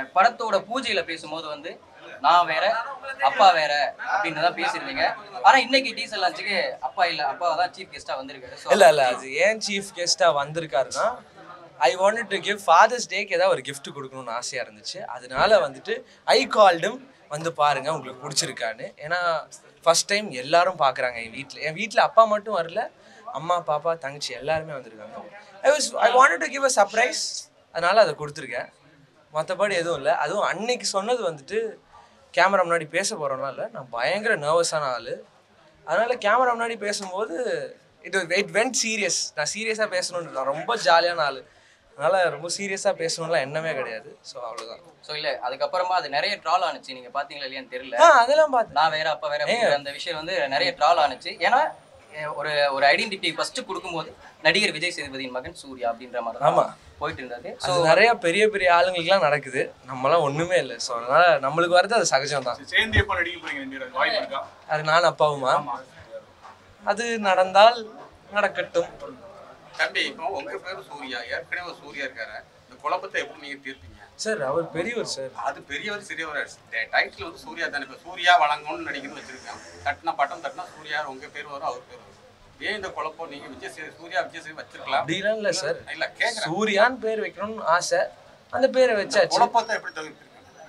படத்தோட பூஜையில பேசும்போது வந்து நான் வேற அப்பா வேற அப்படின்னு தான் பேசியிருந்தீங்க ஆனா இன்னைக்கு டீசல் லான்ச்சுக்கு அப்பா இல்ல அப்பா தான் சீஃப் கெஸ்டா வந்திருக்காரு So, இல்ல இல்ல அது ஏன் சீஃப் கெஸ்டா வந்திருக்காருன்னா I wanted to give father's டேக்கு ஏதாவது ஒரு gift கொடுக்கணும்னு ஆசையா இருந்துச்சு அதனால வந்துட்டு ஐ கால்டும் வந்து பாருங்க உங்களுக்கு பிடிச்சிருக்கான்னு ஏன்னா ஃபர்ஸ்ட் டைம் எல்லாரும் பார்க்குறாங்க என் வீட்டில் என் வீட்டில் அப்பா மட்டும் வரல அம்மா பாப்பா தங்கச்சி எல்லாருமே வந்திருக்காங்க I was I wanted to give a surprise அதனால அதை கொடுத்துருக்கேன் மற்றபடி எதுவும் இல்லை அதுவும் அன்னைக்கு சொன்னது வந்துட்டு கேமரா முன்னாடி பேச போகிறோம்னா இல்லை நான் பயங்கர நர்வஸான ஆள் அதனால கேமரா முன்னாடி பேசும்போது இட் இட் வெண்ட் சீரியஸ் நான் சீரியஸாக பேசணும்னு நான் ரொம்ப ஜாலியான ஆள் அதனால ரொம்ப சீரியஸாக பேசணும்லாம் எண்ணமே கிடையாது ஸோ அவ்வளோதான் so இல்ல அதுக்கப்புறமா அது நிறைய ட்ரால் ஆனுச்சு நீங்க பாத்தீங்களா இல்லையான்னு தெரியல ஆ அதெல்லாம் பார்த்து நான் வேற அப்பா வேற அப்படிங்கிற அந்த விஷயம் வந்து நிறைய ட்ரால் ஆனுச்சு ஏன்னா அஹ், ஒரு ஒரு ஐடென்டிட்டி ஃபர்ஸ்ட் கொடுக்கும்போது நடிகர் விஜய் சேதுபதியின் மகன் சூர்யா அப்படின்ற மாதிரி தான் ஆமா. போயிட்டு இருந்தது அது நிறைய பெரிய பெரிய ஆளுங்களுக்குலாம் நடக்குது நம்மலாம் ஒன்றுமே இல்லை ஸோ அதனால நம்மளுக்கு வரது அது சகஜம் தான் சேர்ந்து எப்போ நடிக்க போறீங்க ரெண்டு பேரும் வாய்ப்பு இருக்கா அது நான் அப்பாவுமா அது நடந்தால் நடக்கட்டும் தம்பி இப்போ உங்க பேரு சூர்யா ஏற்கனவே ஒரு சூர்யா இருக்காரு இந்த குழப்பத்தை எப்படி நீங்க தீர்ப்பீங்க சார் அவர் பெரியவர் சார் அது பெரியவர் சிறியவர் டைட்டில் வந்து சூர்யா தானே இப்போ சூர்யா வழங்கணும்னு நடிக்கணும்னு வச்சிருக்கேன் தட்டினா பட்டம் தட்டினா சூர்யா உங்க பேர் வரும் அவர் பேர் வரும் ஏன் இந்த குழப்பம் நீங்க விஜய் சேது சூர்யா விஜய் சேது வச்சிருக்கலாம் அப்படிலாம் இல்லை சார் இல்ல கேக்குறேன் சூர்யான்னு பேர் வைக்கணும்னு ஆசை அந்த பேரை வச்சாச்சு குழப்பத்தை எப்படி தவிர்ப்பீங்க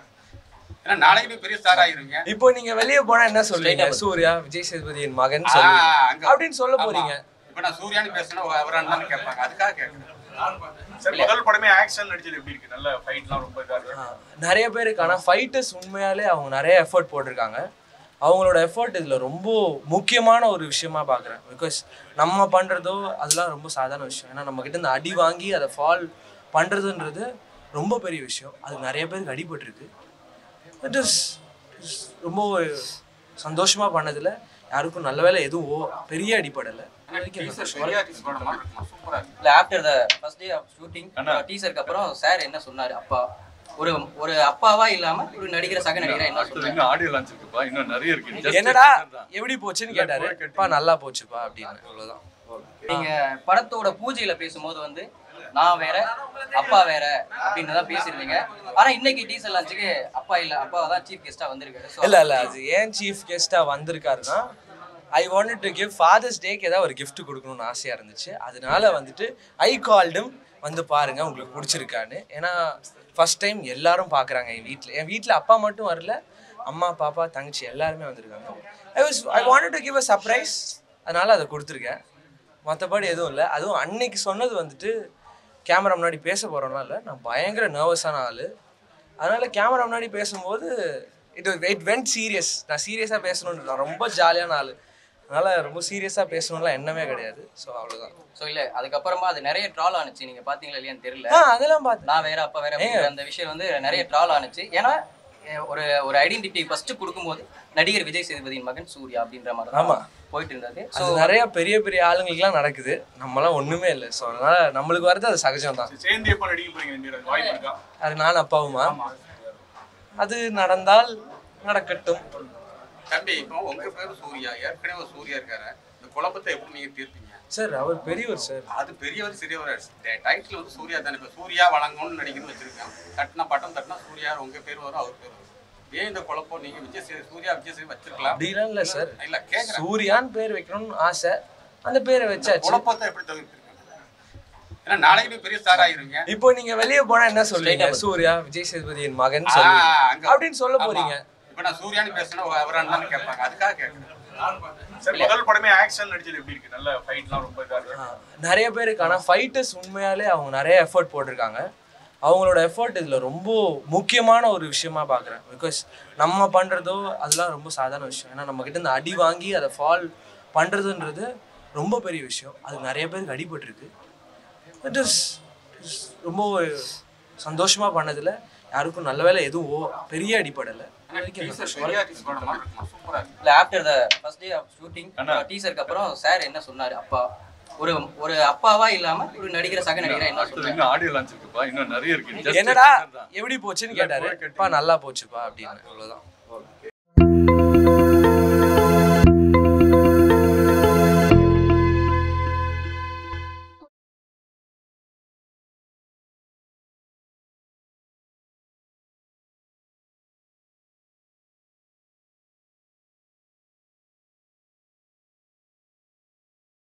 ஏன்னா நாளைக்கு நீ பெரிய ஸ்டார் ஆயிருவீங்க இப்போ நீங்க வெளியே போனா என்ன சொல்றீங்க சூர்யா விஜய் சேதுபதியின் மகன் ஆ, சொல்லுவீங்க அங்க- அப்படின்னு சொல்ல ஆமா. போறீங்க இப்ப நான் சூர்யான்னு பேசினா அவரான்னு தானே கேட்பாங்க அதுக்காக கேட்குறேன் சார் முதல் படமே ஆக்ஷன் நடிச்சது எப்படி இருக்கு நல்ல ஃபைட்லாம் ரொம்ப இதா இருக்கு ஆ, நிறைய பேருக்கு ஆனால் ஃபைட்டர்ஸ் உண்மையாலே அவங்க நிறைய எஃபர்ட் போட்டிருக்காங்க அவங்களோட எஃபர்ட் இதில் ரொம்ப முக்கியமான ஒரு விஷயமா பார்க்குறேன் பிகாஸ் நம்ம பண்ணுறதோ அதெல்லாம் ரொம்ப சாதாரண விஷயம் ஏன்னா நம்ம கிட்ட இந்த அடி வாங்கி அதை ஃபால் பண்ணுறதுன்றது ரொம்ப பெரிய விஷயம் அது நிறைய பேருக்கு அடிபட்டிருக்கு இட் இஸ் ரொம்ப சந்தோஷமா பண்ணதில் யாருக்கும் நல்ல வேலை எதுவும் ஓ- பெரிய அடிப்படலை டீசர் சூர்யா டீசர் படம் மாதிரி இருக்குமா சூப்பரா இருக்கு இல்ல after the first day of shooting டீசருக்கு அப்புறம் சார் என்ன சொன்னாரு அப்பா ஒரு ஒரு அப்பாவா இல்லாம ஒரு நடிகர் சக நடிகரா என்ன சொன்னாரு இன்னும் ஆடியோ லான்ச் இருக்குப்பா இன்னும் நிறைய இருக்கு Just என்னடா teaser தான். எப்படி போச்சுன்னு கேட்டாரு பா நல்லா போச்சுப்பா அப்படின்னு அவ்வளோதான் நீங்க படத்தோட பூஜையில பேசும்போது வந்து நான் வேற அப்பா வேற அப்படின்னு தான் பேசியிருந்தீங்க ஆனா இன்னைக்கு டீசல் லான்ச்சுக்கு அப்பா இல்ல அப்பா தான் சீஃப் கெஸ்டா வந்திருக்காரு So, இல்ல இல்ல அது ஏன் சீஃப் கெஸ்டா வந்திருக்காருன்னா I wanted to give father's டேக்கு ஏதாவது ஒரு gift கொடுக்கணும்னு ஆசையா இருந்துச்சு அதனால வந்துட்டு ஐ கால்டும் வந்து பாருங்க உங்களுக்கு பிடிச்சிருக்கான்னு ஏன்னா ஃபர்ஸ்ட் டைம் எல்லாரும் பார்க்குறாங்க என் வீட்டில் என் வீட்டில் அப்பா மட்டும் வரல அம்மா பாப்பா தங்கச்சி எல்லாருமே வந்திருக்காங்க I was I wanted to give a surprise அதனால அதை கொடுத்துருக்கேன் மற்றபடி எதுவும் இல்லை அதுவும் அன்னைக்கு சொன்னது வந்துட்டு கேமரா முன்னாடி பேச போகிறோம்னா இல்லை நான் பயங்கர நர்வஸான ஆள் அதனால கேமரா முன்னாடி பேசும்போது இட் இட் வெண்ட் சீரியஸ் நான் சீரியஸாக பேசணும்னு நான் ரொம்ப ஜாலியான ஆள் அதனால ரொம்ப சீரியஸாக பேசணும்லாம் எண்ணமே கிடையாது ஸோ அவ்வளோதான் so இல்ல அதுக்கப்புறமா அது நிறைய ட்ரால் ஆனுச்சு நீங்க பாத்தீங்களா இல்லையான்னு தெரியல ஆ அதெல்லாம் பார்த்து நான் வேற அப்பா வேற அப்படிங்கிற அந்த விஷயம் வந்து நிறைய ட்ரால் ஆனுச்சு ஏன்னா அஹ், ஒரு ஒரு ஐடென்டிட்டி ஃபர்ஸ்ட் கொடுக்கும்போது நடிகர் விஜய் சேதுபதியின் மகன் சூர்யா அப்படின்ற மாதிரி ஆமா. தான் போயிட்டு இருந்தது ஸோ அது நிறைய பெரிய பெரிய ஆளுங்களுக்குலாம் நடக்குது நம்மலாம் ஒன்றுமே இல்லை ஸோ அதனால நம்மளுக்கு வரது அது சகஜம் தான் சேர்ந்து எப்போ நடிக்க போறீங்க ரெண்டு பேரும் வாய்ப்பு இருக்கா அது நான் அப்பாவுமா அது நடந்தால் நடக்கட்டும் தம்பி இப்போ உங்க பேரு சூர்யா ஏற்கனவே ஒரு சூர்யா இருக்காரு இந்த குழப்பத்தை எப்படி நீங்க தீர்ப்பீங்க சார் அவர் பெரியவர் சார் அது பெரியவர் சிறியவர் டைட்டில் வந்து சூர்யா தானே இப்போ சூர்யா வழங்கணும்னு நடிக்கணும்னு வச்சிருக்கேன் தட்டினா பட்டம் தட்டினா சூர்யா உங்க பேர் வரும் அவர் பேர் வரும் ஏன் இந்த குழப்பம் நீங்க விஜய் சேது சூர்யா விஜய் சேது வச்சிருக்கலாம் அப்படிலாம் இல்லை சார் இல்ல கேக்குறேன் சூர்யான்னு பேர் வைக்கணும்னு ஆசை அந்த பேரை வச்சாச்சு குழப்பத்தை எப்படி தவிர்ப்பீங்க ஏன்னா நாளைக்கு நீ பெரிய ஸ்டார் ஆயிருவீங்க இப்போ நீங்க வெளியே போனா என்ன சொல்றீங்க சூர்யா விஜய் சேதுபதியின் மகன் ஆ, சொல்லுவீங்க அங்க- அப்படின்னு சொல்ல ஆமா. போறீங்க இப்ப நான் சூர்யான்னு பேசினா அவரான்னு தானே கேட்பாங்க அதுக்காக கேட்குறேன் சார் முதல் படமே ஆக்ஷன் நடிச்சது எப்படி இருக்கு நல்ல ஃபைட்லாம் ரொம்ப இதா இருக்கு ஆ, நிறைய பேருக்கு ஆனால் ஃபைட்டர்ஸ் உண்மையாலே அவங்க நிறைய எஃபர்ட் போட்டிருக்காங்க அவங்களோட எஃபர்ட் இதில் ரொம்ப முக்கியமான ஒரு விஷயமா பார்க்குறேன் பிகாஸ் நம்ம பண்ணுறதோ அதெல்லாம் ரொம்ப சாதாரண விஷயம் ஏன்னா நம்ம கிட்ட இந்த அடி வாங்கி அதை ஃபால் பண்ணுறதுன்றது ரொம்ப பெரிய விஷயம் அது நிறைய பேருக்கு அடிபட்டிருக்கு இட் இஸ் ரொம்ப சந்தோஷமா பண்ணதில் யாருக்கும் நல்ல வேலை எதுவும் ஓ- பெரிய அடிப்படலை டீசர் சூர்யா டீசர் படம் மாதிரி இருக்குமா சூப்பரா இருக்கு இல்ல after the first day of shooting டீசருக்கு அப்புறம் சார் என்ன சொன்னாரு அப்பா ஒரு ஒரு அப்பாவா இல்லாம ஒரு நடிகர் சக நடிகரா என்ன அடுத்தது சொன்னாரு இன்னும் ஆடியோ லான்ச் இருக்குப்பா இன்னும் நிறைய இருக்கு Just என்னடா teaser தான். எப்படி போச்சுன்னு கேட்டாரு பா நல்லா போச்சுப்பா அப்படின்னு அவ்வளோதான்